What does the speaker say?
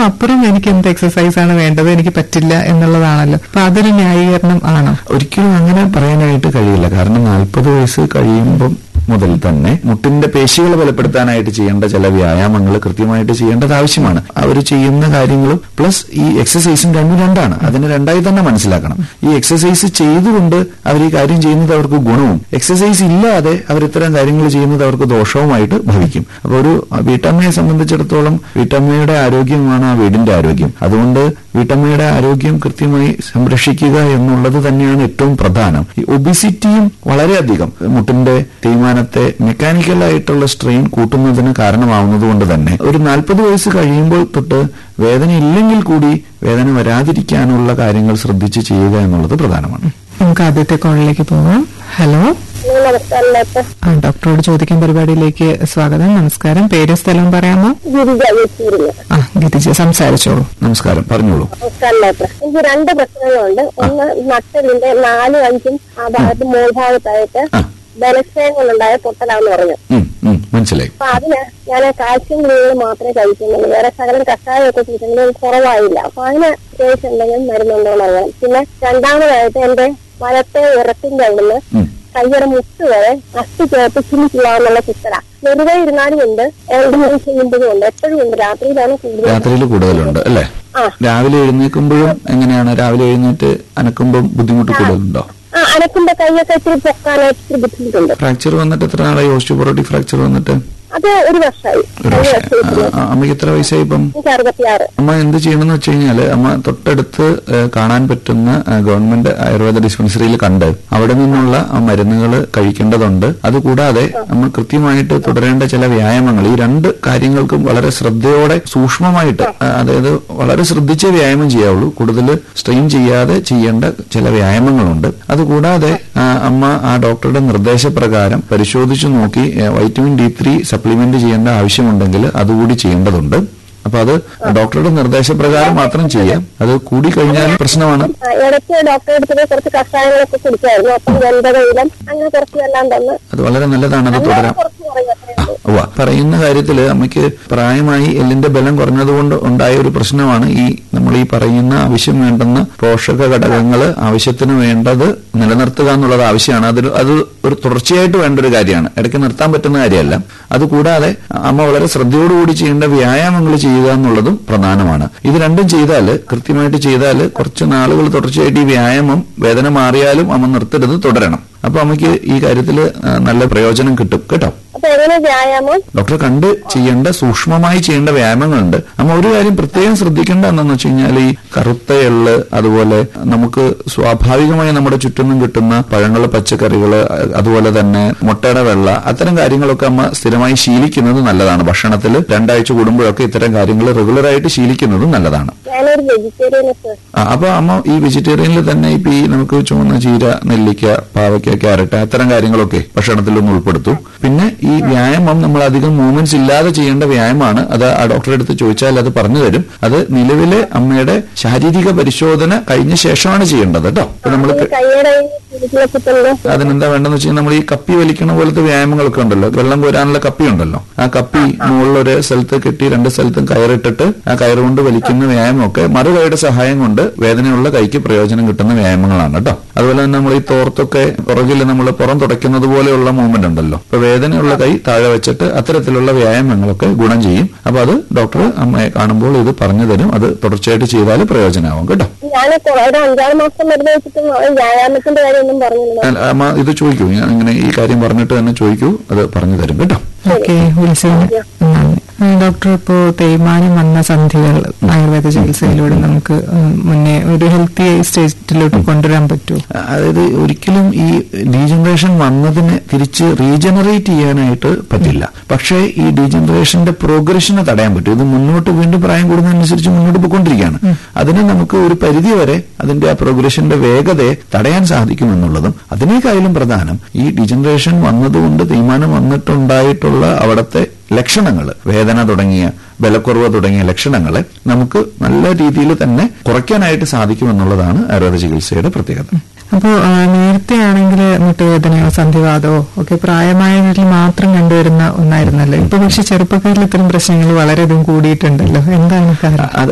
അപ്പുറം എനിക്ക് എന്ത് എക്സസൈസ് ആണ് വേണ്ടത് എനിക്ക് പറ്റില്ല എന്നുള്ളതാണല്ലോ അപ്പൊ അതൊരു ന്യായീകരണം ആണോ ഒരിക്കലും അങ്ങനെ പറയാനായിട്ട് കഴിയില്ല കാരണം നാൽപ്പത് വയസ്സ് കഴിയുമ്പം മുതൽ തന്നെ മുട്ടിന്റെ പേശികൾ ബലപ്പെടുത്താനായിട്ട് ചെയ്യേണ്ട ചില വ്യായാമങ്ങൾ കൃത്യമായിട്ട് ചെയ്യേണ്ടത് ആവശ്യമാണ് അവർ ചെയ്യുന്ന കാര്യങ്ങളും പ്ലസ് ഈ എക്സസൈസും രണ്ടും രണ്ടാണ് അതിനെ രണ്ടായി തന്നെ മനസ്സിലാക്കണം ഈ എക്സസൈസ് ചെയ്തുകൊണ്ട് അവർ ഈ കാര്യം ചെയ്യുന്നത് അവർക്ക് ഗുണവും എക്സസൈസ് ഇല്ലാതെ അവർ ഇത്തരം കാര്യങ്ങൾ ചെയ്യുന്നത് അവർക്ക് ദോഷവുമായിട്ട് ഭവിക്കും അപ്പോൾ ഒരു വീട്ടമ്മയെ സംബന്ധിച്ചിടത്തോളം വീട്ടമ്മയുടെ ആരോഗ്യമാണ് ആ വീടിന്റെ ആരോഗ്യം അതുകൊണ്ട് വീട്ടമ്മയുടെ ആരോഗ്യം കൃത്യമായി സംരക്ഷിക്കുക എന്നുള്ളത് തന്നെയാണ് ഏറ്റവും പ്രധാനം ഈ ഒബിസിറ്റിയും വളരെയധികം മുട്ടിന്റെ തേയ്മാനത്തെ മെക്കാനിക്കലായിട്ടുള്ള സ്ട്രെയിൻ കൂട്ടുന്നതിന് കാരണമാവുന്നത് കൊണ്ട് തന്നെ ഒരു നാൽപ്പത് വയസ്സ് കഴിയുമ്പോൾ തൊട്ട് വേദന ഇല്ലെങ്കിൽ കൂടി വേദന വരാതിരിക്കാനുള്ള കാര്യങ്ങൾ ശ്രദ്ധിച്ച് ചെയ്യുക എന്നുള്ളത് പ്രധാനമാണ് നമുക്ക് ആദ്യത്തെ കോളിലേക്ക് പോകാം ഹലോ നമസ്കാരം ഡോക്ടർ ആ ഡോക്ടറോട് ചോദിക്കാൻ പരിപാടിയിലേക്ക് സ്വാഗതം നമസ്കാരം പേര് സ്ഥലം പറയാമോ ഗിരിജ യെച്ചൂരില് ആ ഗിരിജ സംസാരിച്ചോളൂ നമസ്കാരം പറഞ്ഞോളൂ നമസ്കാരം ഡോക്ടർ എനിക്ക് രണ്ട് പ്രശ്നങ്ങളുണ്ട് ഒന്ന് നട്ടലിന്റെ നാലും അഞ്ചും ആ ഭാഗത്ത് മോൾഭാഗത്തായിട്ട് ആ. ബലക്ഷയം കൊണ്ടുണ്ടായ പൊട്ടലാന്ന് പറഞ്ഞു ഉം, ഉം, മനസ്സിലായി അപ്പൊ അതിന് ഞാൻ കാൽസ്യം ഗുളികകൾ മാത്രമേ കഴിക്കുന്നുള്ളൂ വേറെ സകലം കഷായമൊക്കെ കുടിച്ചെങ്കിലും കുറവായില്ല അപ്പൊ അതിന് കേസ് എന്തെങ്കിലും മരുന്നുണ്ടോ എന്ന് അറിയാം പിന്നെ രണ്ടാമതായിട്ട് എന്റെ വലത്തെ ഇറത്തിന്റെ അവിടുന്ന് ഉം. കയ്യുടെ മുട്ട് വരെ അസ്ഥി ചേർത്ത് ചിന്നിക്കില്ലാന്നുള്ള ചിത്തര വെറുതെ ഇരുന്നാലും ഉണ്ട് എന്തെങ്കിലും ചെയ്യുമ്പോഴും ഉണ്ട് എപ്പോഴും ഉണ്ട് രാത്രിയിലാണ് കൂടുതൽ രാത്രിയിൽ കൂടുതലുണ്ട് അല്ലേ ആ. രാവിലെ എഴുന്നേൽക്കുമ്പോഴും എങ്ങനെയാണ് രാവിലെ എഴുന്നേറ്റ് അനക്കുമ്പോൾ ബുദ്ധിമുട്ട് കൂടുതലുണ്ടോ ആ അനക്കുമ്പോ കൈയൊക്കെ ഇച്ചിരി പൊക്കാനായിട്ട് ഇച്ചിരി ബുദ്ധിമുട്ടുണ്ട് ഫ്രാക്ചർ വന്നിട്ട് എത്ര നാളായി ഓസ്റ്റിയോപൊറോട്ടിക് ഫ്രാക്ചർ വന്നിട്ട് അത് ഒരു വർഷമായി ഒരു കഴിഞ്ഞ വർഷം വർഷത്തിൽ ആ, ആ, അമ്മയ്ക്ക് എത്ര വയസ്സായി ഇപ്പം എനിക്ക് അറുപത്തിയാറ് അമ്മ എന്ത് ചെയ്യണമെന്ന് വെച്ച് കഴിഞ്ഞാല് അമ്മ തൊട്ടടുത്ത് ഏഹ്, കാണാൻ പറ്റുന്ന ഏഹ്, ഗവൺമെന്റ് ആയുർവേദ ഡിസ്പെൻസറിയിൽ കണ്ട് അവിടെ നിന്നുള്ള മരുന്നുകൾ കഴിക്കേണ്ടതുണ്ട് അതുകൂടാതെ നമ്മൾ കൃത്യമായിട്ട് തുടരേണ്ട ചില വ്യായാമങ്ങൾ ഈ രണ്ട് കാര്യങ്ങൾക്കും വളരെ ശ്രദ്ധയോടെ സൂക്ഷ്മമായിട്ട് ആ, അതായത് വളരെ ശ്രദ്ധിച്ചേ വ്യായാമം ചെയ്യാവുള്ളൂ കൂടുതൽ സ്ട്രെയിൻ ചെയ്യാതെ ചെയ്യേണ്ട ചില വ്യായാമങ്ങളുണ്ട് അതുകൂടാതെ ആ, അമ്മ ആ ഡോക്ടറുടെ നിർദ്ദേശപ്രകാരം പരിശോധിച്ചു നോക്കി ഏഹ്, വൈറ്റമിൻ ഡി ത്രീ സപ്ലിമെന്റ് ചെയ്യേണ്ട ആവശ്യമുണ്ടെങ്കിൽ അതുകൂടി ചെയ്യേണ്ടതുണ്ട് അപ്പൊ അത് ഡോക്ടറുടെ നിർദ്ദേശപ്രകാരം മാത്രം ചെയ്യാം അത് കൂടി കഴിഞ്ഞാൽ പ്രശ്നമാണ് ആ, ഇടയ്ക്ക് ഡോക്ടറെ അടുത്ത് കുറച്ച് കഷായങ്ങളൊക്കെ കുടിച്ചായിരുന്നു അപ്പം ഗന്ധകയിലും അങ്ങനെ കുറച്ച് എല്ലാം തന്ന് അത് വളരെ നല്ലതാണ് അത് അങ്ങനെ തുടരാം കുറച്ച് കുറയും അത്രേ ഉള്ളൂ ഉവ്വ. പറയുന്ന കാര്യത്തില് അമ്മയ്ക്ക് പ്രായമായി എല്ലിന്റെ ബലം കുറഞ്ഞതുകൊണ്ട് ഉണ്ടായ ഒരു പ്രശ്നമാണ് ഈ നമ്മൾ ഈ പറയുന്ന ആവശ്യം വേണ്ടുന്ന പോഷക ഘടകങ്ങൾ ആവശ്യത്തിന് വേണ്ടത് നിലനിർത്തുക എന്നുള്ളത് ആവശ്യമാണ് അതിൽ അത് ഒരു തുടർച്ചയായിട്ട് വേണ്ട ഒരു കാര്യമാണ് ഇടയ്ക്ക് നിർത്താൻ പറ്റുന്ന കാര്യമല്ല അതുകൂടാതെ അമ്മ വളരെ ശ്രദ്ധയോടുകൂടി ചെയ്യേണ്ട വ്യായാമങ്ങൾ ചെയ്യുക എന്നുള്ളതും പ്രധാനമാണ് ഇത് രണ്ടും ചെയ്താൽ കൃത്യമായിട്ട് ചെയ്താൽ കുറച്ച് നാളുകൾ തുടർച്ചയായിട്ട് ഈ വ്യായാമം വേദന മാറിയാലും അമ്മ നിർത്തരുത് തുടരണം അപ്പൊ അമ്മയ്ക്ക് ഈ കാര്യത്തിൽ നല്ല പ്രയോജനം കിട്ടും കേട്ടോ അപ്പൊ എങ്ങനെ വ്യായാമം ഡോക്ടറെ കണ്ട് ചെയ്യേണ്ട സൂക്ഷ്മമായി ചെയ്യേണ്ട വ്യായാമങ്ങളുണ്ട് നമ്മൾ ഒരു കാര്യം പ്രത്യേകം ശ്രദ്ധിക്കേണ്ട എന്താണെന്ന് വെച്ച് കഴിഞ്ഞാൽ ഈ കറുത്ത എള്ള് അതുപോലെ നമുക്ക് സ്വാഭാവികമായി നമ്മുടെ ചുറ്റിനും കിട്ടുന്ന പഴങ്ങൾ പച്ചക്കറികൾ അതുപോലെ തന്നെ മുട്ടയുടെ വെള്ള അത്തരം കാര്യങ്ങളൊക്കെ അമ്മ സ്ഥിരമായി ശീലിക്കുന്നത് നല്ലതാണ് ഭക്ഷണത്തിൽ രണ്ടാഴ്ച കൂടുമ്പോഴൊക്കെ ഇത്തരം കാര്യങ്ങൾ റെഗുലറായിട്ട് ശീലിക്കുന്നത് നല്ലതാണ് ഞാനൊരു വെജിറ്റേറിയനൊക്കെ ആ, അപ്പൊ അമ്മ ഈ വെജിറ്റേറിയനിൽ തന്നെ ഇപ്പൊ ഈ നമുക്ക് ചുവന്ന ചീര നെല്ലിക്ക പാവയ്ക്ക ക്യാരറ്റ് അത്തരം കാര്യങ്ങളൊക്കെ ഭക്ഷണത്തിലൊന്ന് ഉൾപ്പെടുത്തും പിന്നെ ഈ വ്യായാമം നമ്മൾ അധികം മൂവ്മെന്റ്സ് ഇല്ലാതെ ചെയ്യേണ്ട വ്യായാമമാണ് അത് ആ ഡോക്ടറെ അടുത്ത് ചോദിച്ചാൽ അത് പറഞ്ഞു തരും അത് നിലവിലെ അമ്മയുടെ ശാരീരിക പരിശോധന കഴിഞ്ഞ ശേഷമാണ് ചെയ്യേണ്ടത് കേട്ടോ നമ്മൾ ഈ കയ്യുടെ കുത്തുന്നത് അതിനെന്താ വേണ്ടെന്ന് വെച്ചാൽ നമ്മൾ ഈ കപ്പി വലിക്കണ പോലത്തെ വ്യായാമങ്ങളൊക്കെ ഉണ്ടല്ലോ വെള്ളം കോരാനുള്ള കപ്പി ഉണ്ടല്ലോ ആ കപ്പി മുകളിലൊരു സ്ഥലത്ത് കെട്ടി രണ്ട് സ്ഥലത്തും കയറിട്ടിട്ട് ആ കയറ് കൊണ്ട് വലിക്കുന്ന വ്യായാമമൊക്കെ മറുകൈയുടെ സഹായം കൊണ്ട് വേദനയുള്ള കൈക്ക് പ്രയോജനം കിട്ടുന്ന വ്യായാമങ്ങളാണ് കേട്ടോ അതുപോലെ തന്നെ നമ്മൾ ഈ തോർത്തൊക്കെ പുറകിൽ നമ്മൾ പുറം തുടയ്ക്കുന്നത് പോലെയുള്ള മൂവ്മെന്റ് ഉണ്ടല്ലോ അപ്പൊ വേദനയുള്ള കൈ താഴെ വെച്ചിട്ട് അത്തരത്തിലുള്ള വ്യായാമങ്ങളൊക്കെ ഗുണം ചെയ്യും അപ്പൊ അത് ഡോക്ടർ അമ്മയെ കാണുമ്പോൾ ഇത് പറഞ്ഞു തരും അത് തുടർച്ചയായിട്ട് ചെയ്താൽ പ്രയോജനമാവും കേട്ടോ ഞാൻ ഒരു അഞ്ചാറ് മാസം മരുന്ന് വെച്ചിട്ടും വ്യായാമത്തിന്റെ കാര്യമൊന്നും പറഞ്ഞില്ല അല്ല, അമ്മ ഇത് ചോദിക്കൂ ഞാൻ ഇങ്ങനെ ഈ കാര്യം പറഞ്ഞിട്ട് തന്നെ ചോദിക്കൂ അത് പറഞ്ഞു തരും കേട്ടോ ഓക്കെ വിളിച്ചതിന് നന്ദി ആ, ഡോക്ടർ ഇപ്പോ തേയ്മാനം വന്ന സന്ധികൾ ആയുർവേദ ചികിത്സയിലൂടെ നമുക്ക് ഉം, മുന്നേ ഒരു ഹെൽത്തി സ്റ്റേറ്റിലോട്ട് കൊണ്ടുവരാൻ പറ്റുമോ അതായത് ഒരിക്കലും ഈ ഡീജനറേഷൻ വന്നതിനെ തിരിച്ച് റീജനറേറ്റ് ചെയ്യാനായിട്ട് പറ്റില്ല പക്ഷേ ഈ ഡീജനറേഷന്റെ പ്രോഗ്രഷനെ തടയാൻ പറ്റും ഇത് മുന്നോട്ട് വീണ്ടും പ്രായം കൂടുന്നതനുസരിച്ച് മുന്നോട്ട് പോയിക്കൊണ്ടിരിക്കുകയാണ് അതിന് നമുക്ക് ഒരു പരിധി വരെ അതിന്റെ ആ പ്രോഗ്രഷന്റെ വേഗതയെ തടയാൻ സാധിക്കുമെന്നുള്ളതും അതിനേക്കാളും പ്രധാനം ഈ ഡീജനറേഷൻ വന്നതുകൊണ്ട് തീരുമാനം വന്നിട്ടുണ്ടായിട്ടുള്ള അവിടുത്തെ ലക്ഷണങ്ങൾ വേദന തുടങ്ങിയ ബലക്കുറവ് തുടങ്ങിയ ലക്ഷണങ്ങളെ നമുക്ക് നല്ല രീതിയിൽ തന്നെ കുറയ്ക്കാനായിട്ട് സാധിക്കുമെന്നുള്ളതാണ് ആയുർവേദ ചികിത്സയുടെ പ്രത്യേകത അപ്പോൾ നേരത്തെ ആണെങ്കിൽ മുട്ടുവേദനയോ സന്ധിവാദമോ ഒക്കെ പ്രായമായവരിൽ മാത്രം കണ്ടുവരുന്ന ഒന്നായിരുന്നല്ലോ ഇപ്പൊ പക്ഷെ ചെറുപ്പക്കാരിൽ ഇത്തരം പ്രശ്നങ്ങൾ വളരെയധികം കൂടിയിട്ടുണ്ടല്ലോ എന്താണ് കാരണം അത്